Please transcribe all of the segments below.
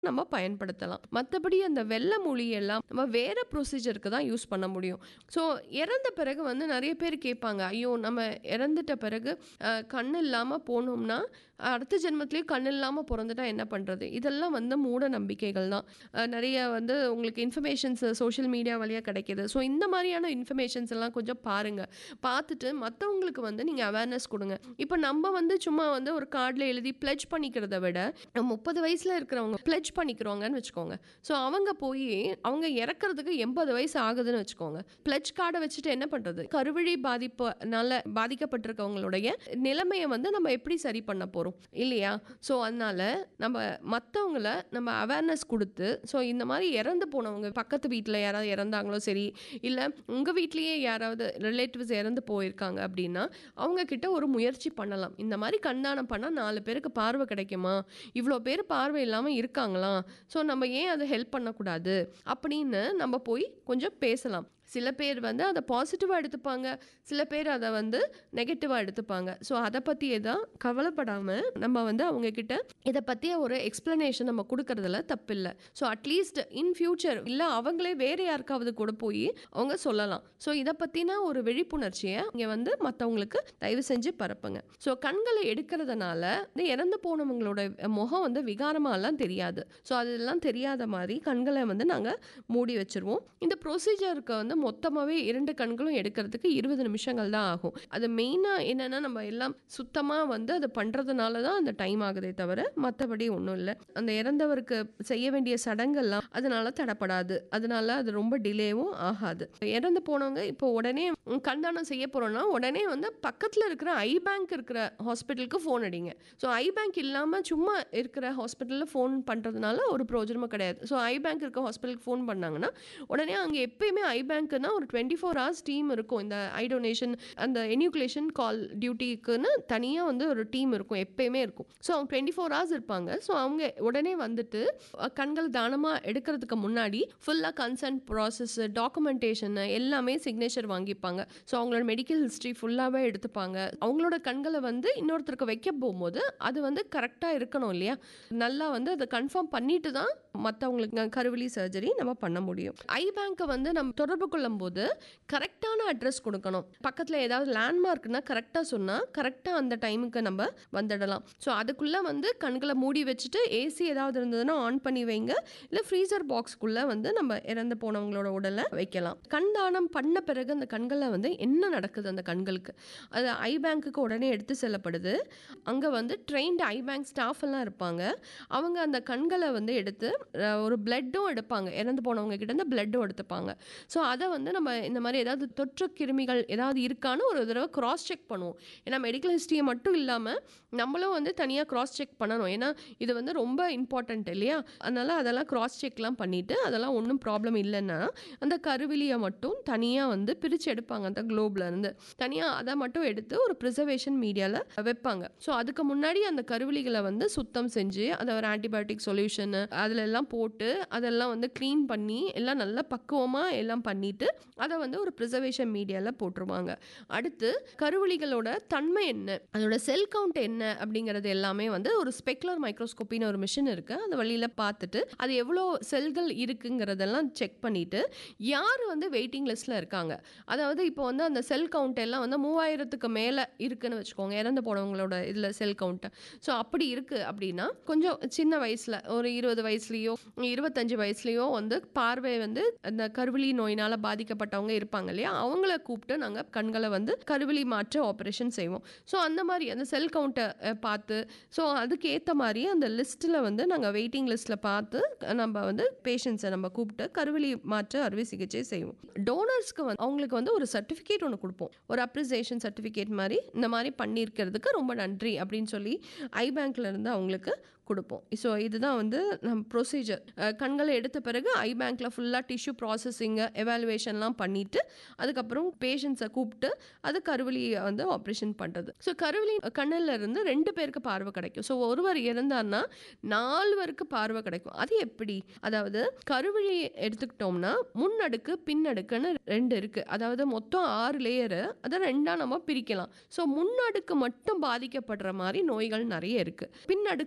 நம்ம பயன்படுத்தலாம் மற்றபடி அந்த வெள்ளை மொழி எல்லாம் நம்ம வேற ப்ரொசீஜருக்கு தான் யூஸ் பண்ண முடியும் ஸோ இறந்த பிறகு வந்து நிறைய பேர் கேட்பாங்க ஐயோ நம்ம இறந்துட்ட பிறகு அஹ், கண் இல்லாமல் போனோம்னா அடுத்த ஜென்மத்திலேயும் கண் இல்லாமல் பிறந்துட்டா என்ன பண்ணுறது இதெல்லாம் வந்து மூட நம்பிக்கைகள் தான் அஹ், நிறைய வந்து உங்களுக்கு இன்ஃபர்மேஷன்ஸ் சோஷியல் மீடியா வழியாக கிடைக்கிது ஸோ இந்த மாதிரியான இன்ஃபர்மேஷன்ஸ் எல்லாம் கொஞ்சம் பாருங்கள் பார்த்துட்டு மற்றவங்களுக்கு வந்து நீங்கள் அவேர்னஸ் கொடுங்க இப்போ நம்ம வந்து சும்மா வந்து ஒரு கார்டில் எழுதி பிளட்ஜ் பண்ணிக்கிறத விட முப்பது வயசில் இருக்கிறவங்க பிளட்ஜ் பண்ணிக்கிறவங்கன்னு வச்சுக்கோங்க ஸோ அவங்க போய் அவங்க இறக்குறதுக்கு எண்பது வயசு ஆகுதுன்னு வச்சுக்கோங்க பிளட்ஜ் கார்டை வச்சுட்டு என்ன பண்ணுறது கருவழி பாதிப்புனால பாதிக்கப்பட்டிருக்கவங்களுடைய நிலைமையை வந்து நம்ம எப்படி சரி பண்ண போகிறோம் இல்லையா ஸோ அதனால நம்ம மற்றவங்கள நம்ம அவேர்னஸ் கொடுத்து ஸோ இந்த மாதிரி இறந்து போனவங்க பக்கத்து வீட்டில் யாராவது இறந்தாங்களோ சரி இல்லை உங்கள் வீட்லேயே யாராவது ரிலேட்டிவ்ஸ் இறந்து போயிருக்காங்க அப்படின்னா அவங்க கிட்ட ஒரு முயற்சி பண்ணலாம் இந்த மாதிரி கண்தானம் பண்ணால் நாலு பேருக்கு பார்வை கிடைக்குமா இவ்வளோ பேர் பார்வை இல்லாமல் இருக்காங்களா ஸோ நம்ம ஏன் அதை ஹெல்ப் பண்ணக்கூடாது அப்படின்னு நம்ம போய் கொஞ்சம் பேசலாம் சில பேர் வந்து அதை பாசிட்டிவாக எடுத்துப்பாங்க சில பேர் அதை வந்து நெகட்டிவாக எடுத்துப்பாங்க ஸோ அதை பற்றி எதான் கவலைப்படாமல் நம்ம வந்து அவங்க கிட்ட இதை பற்றிய ஒரு எக்ஸ்ப்ளனேஷன் நம்ம கொடுக்கறதுல தப்பில்லை ஸோ அட்லீஸ்ட் இன் ஃபியூச்சர் இல்லை அவங்களே வேறு யாருக்காவது கூட போய் அவங்க சொல்லலாம் ஸோ இதை பற்றின ஒரு விழிப்புணர்ச்சியை இங்கே வந்து மற்றவங்களுக்கு தயவு செஞ்சு பரப்புங்க ஸோ கண்களை எடுக்கிறதுனால இந்த இறந்து போனவங்களோட முகம் வந்து விகாரமாலாம் தெரியாது ஸோ அதெல்லாம் தெரியாத மாதிரி கண்களை வந்து நாங்கள் மூடி வச்சிருவோம் இந்த ப்ரொசீஜருக்கு வந்து மொத்தமாகவே இரண்டு கண்களும் எடுக்கிறதுக்கு இருபது நிமிஷங்கள் தான் ஆகும் அது மெயினாக என்னென்னா நம்ம எல்லாம் சுத்தமாக வந்து அதை பண்ணுறதுனால தான் அந்த டைம் ஆகுதே தவிர மற்றபடி ஒன்றும் இல்லை அந்த இறந்தவருக்கு செய்ய வேண்டிய சடங்கெல்லாம் அதனால தடப்படாது அதனால அது ரொம்ப டிலேவும் ஆகாது இறந்து போனவங்க இப்போ உடனே ம், கண்தானம் செய்ய போகிறோன்னா உடனே வந்து பக்கத்தில் இருக்கிற ஐ பேங்க் இருக்கிற ஹாஸ்பிட்டலுக்கு ஃபோன் அடிங்க ஸோ ஐ பேங்க் இல்லாமல் சும்மா இருக்கிற ஹாஸ்பிட்டலில் ஃபோன் பண்ணுறதுனால ஒரு பிரயோஜனமும் கிடையாது ஸோ ஐ பேங்க் இருக்க ஹாஸ்பிட்டலுக்கு ஃபோன் பண்ணாங்கன்னா உடனே அங்கே எப்பயுமே ஐ பேங்க்னா ஒரு டுவெண்ட்டி ஃபோர் ஹவர்ஸ் டீம் இருக்கும் இந்த ஐ டொனேஷன் அந்த எனியூக்லேஷன் கால் டியூட்டிக்குன்னு தனியாக வந்து ஒரு டீம் இருக்கும் எப்பயுமே இருக்கும் ஸோ அவங்க டுவெண்ட்டி ஃபோர் ஹவர்ஸ் இருப்பாங்க ஸோ அவங்க உடனே வந்துட்டு அஹ், கண்கள் தானமாக எடுக்கிறதுக்கு முன்னாடி ஃபுல்லாக கன்சன்ட் ப்ராசஸ் டாக்குமெண்டேஷன் எல்லாமே சிக்னேச்சர் வாங்கிப்பாங்க ஸோ அவங்களோட மெடிக்கல் ஹிஸ்ட்ரி ஃபுல்லாகவே எடுத்துப்பாங்க அவங்களோட கண்களை வந்து இன்னொருத்தருக்கு வைக்க போகும்போது அது வந்து கரெக்டாக இருக்கணும் இல்லையா நல்லா வந்து அதை கன்ஃபார்ம் பண்ணிட்டு தான் மற்றவங்களுக்கு கருவிலி சர்ஜரி நம்ம பண்ண முடியும் ஐ பேங்க்கை வந்து நம்ம தொடர்பு கொள்ளும்போது கரெக்டான அட்ரஸ் கொடுக்கணும் பக்கத்தில் ஏதாவது லேண்ட்மார்க்னா கரெக்டாக சொன்னால் கரெக்டாக அந்த டைமுக்கு நம்ம வந்துடலாம் ஸோ அதுக்குள்ளே வந்து கண்களை மூடி வச்சுட்டு ஏசி ஏதாவது இருந்ததுன்னா ஆன் பண்ணி வைங்க இல்லை ஃப்ரீசர் பாக்ஸ்க்குள்ளே வந்து நம்ம இறந்து போனவங்களோட உடலை வைக்கலாம் கண் தானம் பண்ண பிறகு அந்த கண்களில் வந்து என்ன நடக்குது அந்த கண்களுக்கு அது ஐ பேங்க்குக்கு உடனே எடுத்து செல்லப்படுது அங்கே வந்து ட்ரெயின்டு ஐ பேங்க் ஸ்டாஃப் எல்லாம் இருப்பாங்க அவங்க அந்த கண்களை வந்து எடுத்து அஹ், ஒரு பிளட்டும் எடுப்பாங்க இறந்து போனவங்க கிட்ட இருந்து பிளட்டும் எடுத்துப்பாங்க ஸோ அதை வந்து நம்ம இந்த மாதிரி ஏதாவது தொற்று கிருமிகள் ஏதாவது இருக்கான்னு ஒரு தடவை கிராஸ் செக் பண்ணுவோம் ஏன்னா மெடிக்கல் ஹிஸ்ட்ரியை மட்டும் இல்லாமல் நம்மளும் வந்து தனியாக கிராஸ் செக் பண்ணணும் ஏன்னா இது வந்து ரொம்ப இம்பார்ட்டன்ட் இல்லையா அதனால் அதெல்லாம் கிராஸ் செக்லாம் பண்ணிவிட்டு அதெல்லாம் ஒன்றும் ப்ராப்ளம் இல்லைன்னா அந்த கருவிலியை மட்டும் தனியாக வந்து பிரித்து எடுப்பாங்க அந்த குளோப்ல இருந்து தனியாக அதை மட்டும் எடுத்து ஒரு ப்ரிசர்வேஷன் மீடியாவில் வைப்பாங்க ஸோ அதுக்கு முன்னாடி அந்த கருவிலிகளை வந்து சுத்தம் செஞ்சு அதை ஒரு ஆன்டிபயோட்டிக் சொல்யூஷன் அதில் எல்லாம் போட்டு அதெல்லாம் வந்து க்ளீன் பண்ணி எல்லாம் நல்லா பக்குவமாக எல்லாம் பண்ணிட்டு அதை வந்து ஒரு ப்ரிசர்வேஷன் மீடியாவில் போட்டுருவாங்க அடுத்து கருவிலிகளோட தன்மை என்ன அதோட செல் கவுண்ட் என்ன அப்படிங்கிறது எல்லாமே வந்து ஒரு ஸ்பெக்குலர் மைக்ரோஸ்கோப்பின்னு ஒரு மிஷின் இருக்கு அந்த வழியில் பார்த்துட்டு அது எவ்வளோ செல்கள் இருக்குங்கிறதெல்லாம் செக் பண்ணிட்டு யார் வந்து வெயிட்டிங் லிஸ்ட்டில் இருக்காங்க அதாவது இப்போ வந்து அந்த செல் கவுண்ட் எல்லாம் வந்து மூவாயிரத்துக்கு மேலே இருக்குன்னு வச்சுக்கோங்க இறந்து போனவங்களோட இதில் செல் கவுண்ட் ஸோ அப்படி இருக்குது அப்படின்னா கொஞ்சம் சின்ன வயசில் ஒரு இருபது வயசுலேயோ இருபத்தஞ்சு வயசுலேயோ வந்து பார்வை வந்து அந்த கருவிலி நோயினால் பாதிக்கப்பட்டவங்க இருப்பாங்க இல்லையா அவங்கள கூப்பிட்டு நாங்கள் கண்களை வந்து கருவிலி மாற்ற ஆப்ரேஷன் செய்வோம் ஸோ அந்த மாதிரி அந்த செல் கவுண்ட்டை பார்த்து ஸோ அதுக்கு ஏற்ற மாதிரி அந்த லிஸ்ட்டில் வந்து நாங்கள் வெயிட்டிங் லிஸ்ட்டில் பார்த்து நம்ம வந்து பேஷண்ட்ஸை நம்ம கூப்பிட்டு கருவிலி மாற்ற அறுவை சிகிச்சை செய்வோம் டோனர்ஸ்க்கு வந்து அவங்களுக்கு வந்து ஒரு சர்டிஃபிகேட் ஒன்று கொடுப்போம் ஒரு அப்ரிசியேஷன் சர்டிஃபிகேட் மாதிரி இந்த மாதிரி பண்ணியிருக்கிறதுக்கு ரொம்ப நன்றி அப்படின்னு சொல்லி ஐ பேங்க்ல இருந்து அவங்களுக்கு கொடுப்போம் ஸோ இதுதான் வந்து நம்ம ப்ரொசீஜர் கண்களை எடுத்த பிறகு ஐ பேங்க்ல ஃபுல்லாக டிஷ்யூ ப்ராசஸிங்கு எவாலுவேஷன்லாம் பண்ணிட்டு அதுக்கப்புறம் பேஷண்ட்ஸை கூப்பிட்டு அது கருவிலியை வந்து ஆப்ரேஷன் பண்ணுறது ஸோ கருவிலி கண்ணில் இருந்து ரெண்டு பேருக்கு பார்வை கிடைக்கும் ஸோ ஒருவர் இறந்தார்னா நால்வருக்கு பார்வை கிடைக்கும் அது எப்படி அதாவது கருவிழி எடுத்துக்கிட்டோம்னா முன்னடுக்கு பின்னடுக்குன்னு ரெண்டு இருக்கு அதாவது மொத்தம் ஆறு லேயரு அதை ரெண்டா நம்ம பிரிக்கலாம் ஸோ முன்னடுக்கு மட்டும் பாதிக்கப்படுற மாதிரி நோய்கள் நிறைய இருக்கு பின்னடுக்கு மட்டும்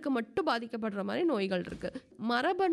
பாதிக்கப்படுற மாதிரி நோய்கள் இருக்கு மரபணு